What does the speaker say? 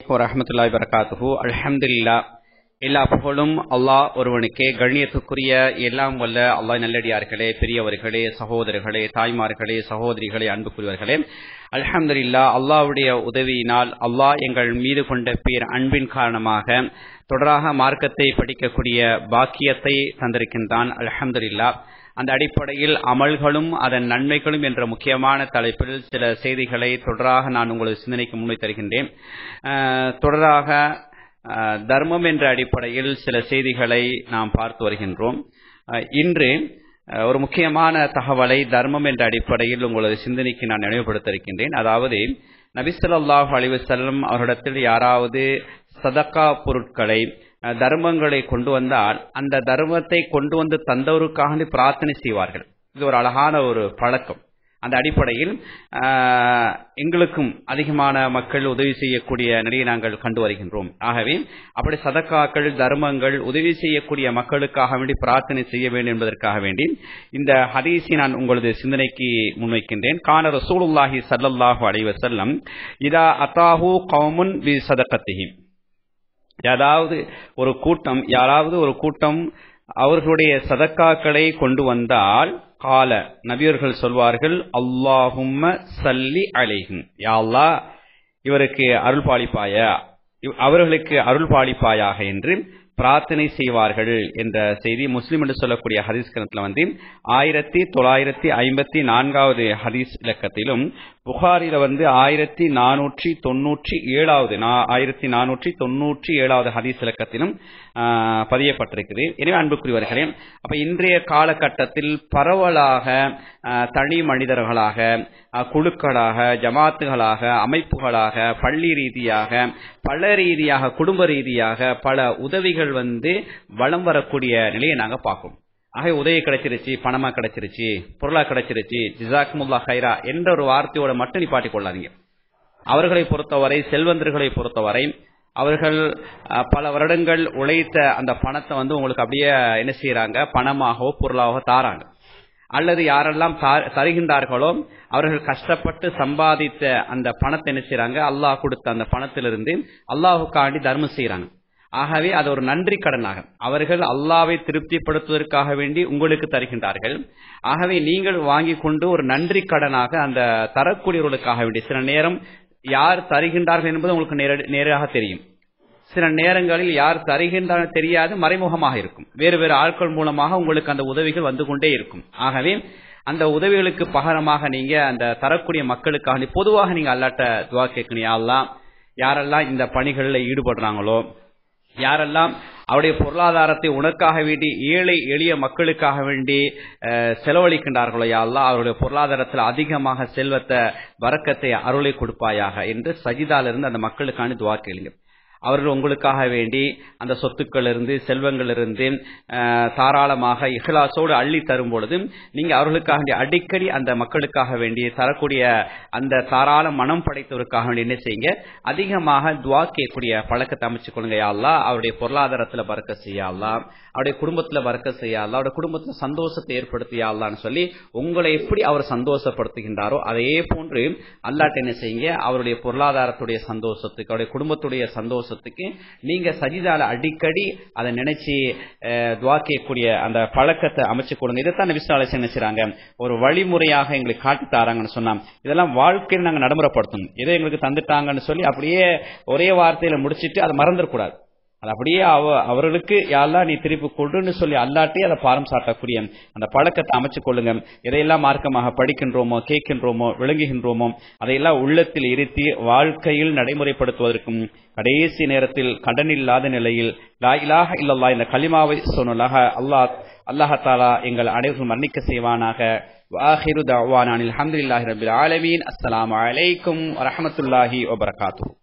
வரஹமத்துல்லாஹி வரகாத்துஹு அல்ஹம்துலில்லா எல்லா புகழும் அல்லாஹ் ஒருவனுக்கே கண்ணியத்துக்குரிய எல்லாம் வல்ல அல்லாஹ் நல்லடியார்களே பெரியவர்களே சகோதரர்களே தாய்மார்களே சகோதரிகளே அன்புக்குரியவர்களே அல்ஹம்துலில்லா அல்லாஹ்வுடைய உதவியினால் அல்லாஹ் எங்கள் மீது கொண்ட பேர் அன்பின் காரணமாக தொடராக மார்க்கத்தை படிக்கக்கூடிய பாக்கியத்தை தந்திருக்கின்றான் அல்ஹம்துலில்லா அந்த அடிப்படையில் அமல்களும் அதன் நன்மைகளும் என்ற முக்கியமான தலைப்பில் சில செய்திகளை தொடராக நான் உங்களது சிந்தனைக்கு முன்வை தருகின்றேன் தொடராக தர்மம் என்ற அடிப்படையில் சில செய்திகளை நாம் பார்த்து வருகின்றோம் இன்று ஒரு முக்கியமான தகவலை தர்மம் என்ற அடிப்படையில் உங்களது சிந்தனைக்கு நான் நினைவுபடுத்த இருக்கின்றேன் அதாவது நபிசல்லாஹு அலிவசல்லம் அவரிடத்தில் யாராவது சதக்கா பொருட்களை தர்மங்களை கொண்டு வந்தால் அந்த தர்மத்தை கொண்டு வந்து தந்தவருக்காக பிரார்த்தனை செய்வார்கள் இது ஒரு அழகான ஒரு பழக்கம் அந்த அடிப்படையில் எங்களுக்கும் அதிகமான மக்கள் உதவி செய்யக்கூடிய நிலையை நாங்கள் கண்டு வருகின்றோம் ஆகவே அப்படி சதக்காக்கள் தர்மங்கள் உதவி செய்யக்கூடிய மக்களுக்காக வேண்டி பிரார்த்தனை செய்ய வேண்டும் என்பதற்காக வேண்டி இந்த ஹதீஸை நான் உங்களது சிந்தனைக்கு முன்வைக்கின்றேன் கான ரசூலுல்லாஹி சல்லல்லாஹு அலைவசல்லம் இதா அத்தாஹூ கவுமுன் வி சதக்கத்திஹிம் ஏதாவது ஒரு கூட்டம் யாராவது ஒரு கூட்டம் அவர்களுடைய சதக்காக்களை கொண்டு வந்தால் கால நபியர்கள் சொல்வார்கள் அல்லாஹும்ம சல்லி அலைஹும் யாழ்லா இவருக்கு அருள் பாலிப்பாயா அவர்களுக்கு அருள் பாலிப்பாயாக என்று பிரார்த்தனை செய்வார்கள் என்ற செய்தி முஸ்லிம் என்று சொல்லக்கூடிய ஹதீஸ் கிரந்தத்தில் வந்து ஆயிரத்தி தொள்ளாயிரத்தி ஐம்பத்தி நான்காவது ஹதீஸ் இலக்கத்திலும் புகாரில வந்து ஆயிரத்தி நானூற்றி தொன்னூற்றி ஏழாவது ஆயிரத்தி நானூற்றி தொன்னூற்றி ஏழாவது ஹதீஸ் இலக்கத்திலும் பதியப்பட்டிருக்குது எனவே அன்புக்குரியவர்களே அப்ப இன்றைய காலகட்டத்தில் பரவலாக தனி மனிதர்களாக குழுக்களாக ஜமாத்துகளாக அமைப்புகளாக பள்ளி ரீதியாக பல ரீதியாக குடும்ப ரீதியாக பல உதவிகள் வந்து வளம் வரக்கூடிய நிலையை நாங்க பார்க்கோம் ஆக உதவி கிடைச்சிருச்சு பணமா கிடைச்சிருச்சு பொருளா கிடைச்சிருச்சு ஜிசாக்முல்லா ஹைரா என்ற ஒரு வார்த்தையோட மட்டும் நிப்பாட்டி கொள்ளாதீங்க அவர்களை பொறுத்தவரை செல்வந்தர்களை பொறுத்தவரை அவர்கள் பல வருடங்கள் உழைத்த அந்த பணத்தை வந்து உங்களுக்கு அப்படியே என்ன செய்யறாங்க பணமாகவோ பொருளாகவோ தாராங்க அல்லது யாரெல்லாம் தருகின்றார்களோ அவர்கள் கஷ்டப்பட்டு சம்பாதித்த அந்த பணத்தை என்ன செய்யறாங்க அல்லாஹ் கொடுத்த அந்த பணத்திலிருந்து அல்லாஹுக்காண்டி தர்மம் செய்யறாங்க ஆகவே அது ஒரு நன்றி கடனாக அவர்கள் அல்லாவை திருப்திப்படுத்துவதற்காக வேண்டி உங்களுக்கு தருகின்றார்கள் ஆகவே நீங்கள் வாங்கி கொண்டு ஒரு நன்றி கடனாக அந்த தரக்கூடியவர்களுக்காக வேண்டி சில நேரம் யார் தருகின்றார்கள் என்பது உங்களுக்கு நேராக தெரியும் சில நேரங்களில் யார் தருகின்றார்கள் தெரியாது மறைமுகமாக இருக்கும் வேறு வேறு ஆட்கள் மூலமாக உங்களுக்கு அந்த உதவிகள் வந்து கொண்டே இருக்கும் ஆகவே அந்த உதவிகளுக்கு பகரமாக நீங்க அந்த தரக்கூடிய மக்களுக்காக பொதுவாக நீங்க அல்லாட்ட துவா கேட்கணும் யாரெல்லாம் யாரெல்லாம் இந்த பணிகளில் ஈடுபடுறாங்களோ யாரெல்லாம் அவருடைய பொருளாதாரத்தை உனக்காக வேண்டி ஏழை எளிய மக்களுக்காக வேண்டி செலவழிக்கின்றார்களோ யாரெல்லாம் அவருடைய பொருளாதாரத்தில் அதிகமாக செல்வத்தை வரக்கத்தை அருளை கொடுப்பாயாக என்று சஜிதாலிருந்து அந்த மக்களுக்கான துவா கேளுங்க அவர்கள் உங்களுக்காக வேண்டி அந்த சொத்துக்கள் இருந்து செல்வங்கள் இருந்து தாராளமாக இஹ்லாசோடு அள்ளி தரும் பொழுது நீங்க அவர்களுக்காக அடிக்கடி அந்த மக்களுக்காக வேண்டி தரக்கூடிய அந்த தாராள மனம் படைத்தவருக்காக வேண்டி என்ன செய்யுங்க அதிகமாக துவா கேட்கக்கூடிய பழக்கத்தை அமைச்சு கொள்ளுங்க யாழ்லா அவருடைய பொருளாதாரத்துல பறக்க செய்யலாம் அவருடைய குடும்பத்துல பறக்க செய்யலாம் அவருடைய குடும்பத்துல சந்தோஷத்தை ஏற்படுத்தியாலான்னு சொல்லி உங்களை எப்படி அவர் சந்தோஷப்படுத்துகின்றாரோ அதே போன்று அல்லாட்ட என்ன செய்யுங்க அவருடைய பொருளாதாரத்துடைய சந்தோஷத்துக்கு அவருடைய குடும்பத்துடைய சந்தோஷம் சந்தோஷத்துக்கு நீங்க சஜிதால அடிக்கடி அதை நினைச்சு துவா கேட்கக்கூடிய அந்த பழக்கத்தை அமைச்சு கொடுங்க இதைத்தான் விசாலசி நினைச்சாங்க ஒரு வழிமுறையாக எங்களுக்கு காட்டி தாராங்கன்னு சொன்னா இதெல்லாம் வாழ்க்கையில் நாங்க நடைமுறைப்படுத்தணும் இதை எங்களுக்கு தந்துட்டாங்கன்னு சொல்லி அப்படியே ஒரே வார்த்தையில முடிச்சிட்டு அதை மறந்துடக்கூடாது அது அப்படியே அவ அவர்களுக்கு யாரெல்லாம் நீ திருப்பி கொடுன்னு சொல்லி அல்லாட்டி அதை பாரம் சாட்டக்கூடிய அந்த பழக்கத்தை அமைச்சு கொள்ளுங்க எதையெல்லாம் மார்க்கமாக படிக்கின்றோமோ கேட்கின்றோமோ விளங்குகின்றோமோ அதையெல்லாம் உள்ளத்தில் இருத்தி வாழ்க்கையில் நடைமுறைப்படுத்துவதற்கும் கடைசி நேரத்தில் கடன் இல்லாத நிலையில் லாயிலாக இல்லல்லா இந்த களிமாவை சொன்னலாக அல்லாஹ் அல்லாஹாலா எங்கள் அனைவரும் மன்னிக்க செய்வானாக வாஹிரு தவானான் அலமதுல்லாஹி ரபில் ஆலமீன் அஸ்லாம் வலைக்கும் வரமத்துல்லாஹி வபரகாத்தூ